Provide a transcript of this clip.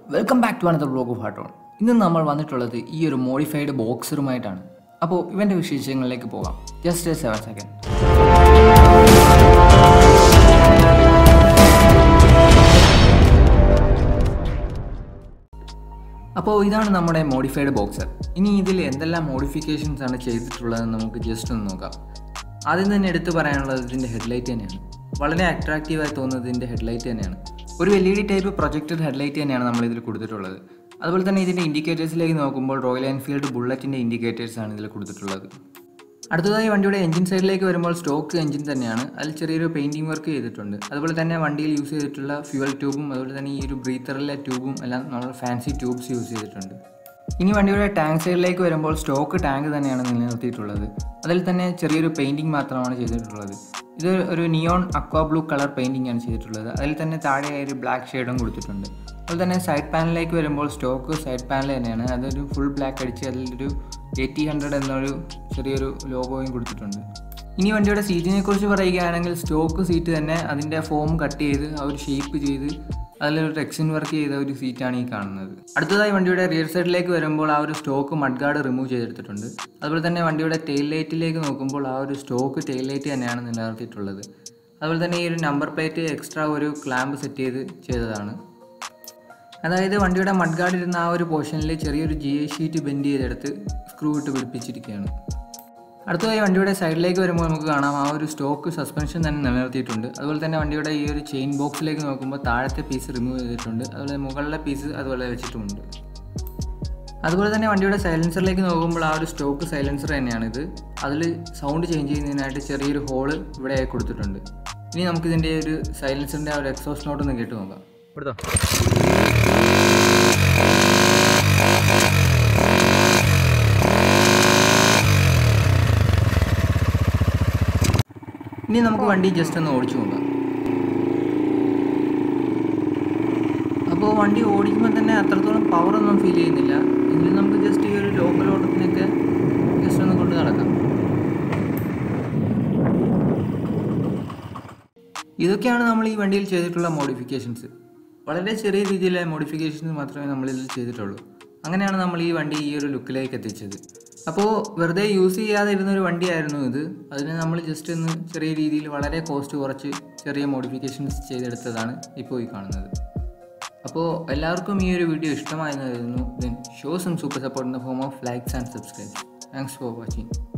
welcome back to another blog of heart on ഇന്ന് നമ്മൾ വന്നിട്ടുള്ളത് ഈ ഒരു മോഡിഫൈഡ് ബോക്സറുമായിട്ടാണ് അപ്പോൾ ഇവൻ്റെ വിശേഷങ്ങളിലേക്ക് പോകാം ജസ്റ്റ് എ സെവൻ സെക്കൻഡ് അപ്പോൾ ഇതാണ് നമ്മുടെ മോഡിഫൈഡ് ബോക്സർ ഇനി ഇതിൽ എന്തെല്ലാം മോഡിഫിക്കേഷൻസ് ആണ് ചെയ്തിട്ടുള്ളതെന്ന് നമുക്ക് ജസ്റ്റ് ഒന്ന് നോക്കാം ആദ്യം തന്നെ എടുത്തു പറയാനുള്ളത് ഇതിൻ്റെ ഹെഡ്ലൈറ്റ് തന്നെയാണ് വളരെ അട്രാക്റ്റീവായി തോന്നുന്നത് ഇതിൻ്റെ ഹെഡ്ലൈറ്റ് തന്നെയാണ് ഒരു L E D type projected headlight തന്നെയാണ് നമ്മൾ ഇതിൽ കൊടുത്തിട്ടുള്ളത് അതുപോലെ തന്നെ ഇതിൻ്റെ ഇൻഡിക്കേറ്റേഴ്സിലേക്ക് നോക്കുമ്പോൾ റോയൽ എൻഫീൽഡ് ബുള്ളറ്റിൻ്റെ ഇൻഡിക്കേറ്റേഴ്സ് ആണ് ഇതിൽ കൊടുത്തിട്ടുള്ളത് അടുത്തതായി വണ്ടിയുടെ എഞ്ചിൻ സൈഡിലേക്ക് വരുമ്പോൾ സ്റ്റോക്ക് എഞ്ചിൻ തന്നെയാണ് അതിൽ ചെറിയൊരു പെയിൻറ്റിംഗ് വർക്ക് ചെയ്തിട്ടുണ്ട് അതുപോലെ തന്നെ വണ്ടിയിൽ യൂസ് ചെയ്തിട്ടുള്ള ഫ്യൂവൽ ട്യൂബും അതുപോലെ തന്നെ ഈ ഒരു ബ്രീത്തറിലെ ട്യൂബും എല്ലാം നമ്മൾ ഫാൻസി ട്യൂബ്സ് യൂസ് ചെയ്തിട്ടുണ്ട് ഇനി വണ്ടിയുടെ ടാങ്ക് സൈഡിലേക്ക് വരുമ്പോൾ സ്റ്റോക്ക് ടാങ്ക് തന്നെയാണ് നിലനിർത്തിയിട്ടുള്ളത് അതിൽ തന്നെ ചെറിയൊരു പെയിൻറ്റിംഗ് മാത്രമാണ് ചെയ്തിട്ടുള്ളത് ഇത് ഒരു neon aqua blue colour painting ആണ് ചെയ്തിട്ടുള്ളത് അതിൽ തന്നെ താഴെയായി ഒരു ബ്ലാക്ക് ഷെയ്ഡും കൊടുത്തിട്ടുണ്ട് അതുപോലെ തന്നെ സൈഡ് പാനലിലേക്ക് വരുമ്പോൾ സ്റ്റോക്ക് സൈഡ് പാനൽ തന്നെയാണ് അതൊരു ഫുൾ ബ്ലാക്ക് അടിച്ച് അതിലൊരു എയ്റ്റി ഹൺഡ്രഡ് എന്നൊരു ചെറിയൊരു ലോഗോയും കൊടുത്തിട്ടുണ്ട് ഇനി വണ്ടിയുടെ സീറ്റിനെ കുറിച്ച് പറയുകയാണെങ്കിൽ സ്റ്റോക്ക് സീറ്റ് തന്നെ അതിൻ്റെ ഫോം കട്ട് ചെയ്ത് ആ ഒരു ഷേപ്പ് ചെയ്ത് അതിലൊരു ടെക്സിൻ വർക്ക് ചെയ്ത ഒരു സീറ്റാണ് ഈ കാണുന്നത് അടുത്തതായി വണ്ടിയുടെ റിയർ സൈഡിലേക്ക് വരുമ്പോൾ ആ ഒരു സ്റ്റോക്ക് മഡ് ഗാർഡ് റിമൂവ് ചെയ്തെടുത്തിട്ടുണ്ട് അതുപോലെ തന്നെ വണ്ടിയുടെ ടെയിൽ ലൈറ്റിലേക്ക് നോക്കുമ്പോൾ ആ ഒരു സ്റ്റോക്ക് ടെയിൽ ലൈറ്റ് തന്നെയാണ് നിലനിർത്തിയിട്ടുള്ളത് അതുപോലെ തന്നെ ഈ ഒരു നമ്പർ പ്ലേറ്റ് എക്സ്ട്രാ ഒരു ക്ലാമ്പ് സെറ്റ് ചെയ്ത് ചെയ്തതാണ് അതായത് വണ്ടിയുടെ മഡ് ഗാർഡ് ഇരുന്ന ആ ഒരു പോർഷനിൽ ചെറിയൊരു ജി ഐ ഷീറ്റ് ബെൻഡ് ചെയ്തെടുത്ത് സ്ക്രൂ ഇട്ട് പിടിപ്പിച്ചിരിക്കുകയാണ് അടുത്തതായി വണ്ടിയുടെ സൈഡിലേക്ക് വരുമ്പോൾ നമുക്ക് കാണാം ആ ഒരു സ്റ്റോക്ക് സസ്പെൻഷൻ തന്നെ നിലനിർത്തിയിട്ടുണ്ട് അതുപോലെ തന്നെ വണ്ടിയുടെ ഈ ഒരു ചെയിൻ ബോക്സിലേക്ക് നോക്കുമ്പോൾ താഴത്തെ പീസ് റിമൂവ് ചെയ്തിട്ടുണ്ട് അതുപോലെ മുകളിലെ പീസ് അതുപോലെ വെച്ചിട്ടുമുണ്ട് അതുപോലെ തന്നെ വണ്ടിയുടെ സൈലൻസറിലേക്ക് നോക്കുമ്പോൾ ആ ഒരു സ്റ്റോക്ക് സൈലൻസർ തന്നെയാണിത് അതിൽ സൗണ്ട് ചേഞ്ച് ചെയ്യുന്നതിനായിട്ട് ചെറിയൊരു ഹോള് ഇവിടെ കൊടുത്തിട്ടുണ്ട് ഇനി നമുക്കിതിൻ്റെ ഒരു സൈലൻസറിൻ്റെ ആ ഒരു എക്സോസ് നോട്ട് ഒന്ന് കേട്ട് നോക്കാം കൊടുത്തോ ഇനി നമുക്ക് വണ്ടി ജസ്റ്റ് ഒന്ന് ഓടിച്ചു നോക്കാം അപ്പോൾ വണ്ടി ഓടിക്കുമ്പോൾ തന്നെ അത്രത്തോളം പവറൊന്നും ഫീൽ ചെയ്യുന്നില്ല എങ്കിലും നമുക്ക് ജസ്റ്റ് ഈ ഒരു ലോക്കൽ ഓട്ടത്തിനൊക്കെ ജസ്റ്റ് ഒന്ന് കൊണ്ട് നടക്കാം ഇതൊക്കെയാണ് നമ്മൾ ഈ വണ്ടിയിൽ ചെയ്തിട്ടുള്ള മോഡിഫിക്കേഷൻസ് വളരെ ചെറിയ രീതിയിലെ മോഡിഫിക്കേഷൻസ് മാത്രമേ നമ്മളിതിൽ ചെയ്തിട്ടുള്ളൂ അങ്ങനെയാണ് നമ്മൾ ഈ വണ്ടി ഈ ഒരു ലുക്കിലേക്ക് എത്തിച്ചത് അപ്പോൾ വെറുതെ യൂസ് ചെയ്യാതെ ഇരുന്നൊരു വണ്ടിയായിരുന്നു ഇത് അതിന് നമ്മൾ ജസ്റ്റ് ഒന്ന് ചെറിയ രീതിയിൽ വളരെ കോസ്റ്റ് കുറച്ച് ചെറിയ മോഡിഫിക്കേഷൻസ് ചെയ്തെടുത്തതാണ് ഇപ്പോൾ ഈ കാണുന്നത് അപ്പോൾ എല്ലാവർക്കും ഈ ഒരു വീഡിയോ ഇഷ്ടമായെന്ന് കരുതുന്നു then show some super support in the form of likes and subscribe thanks for watching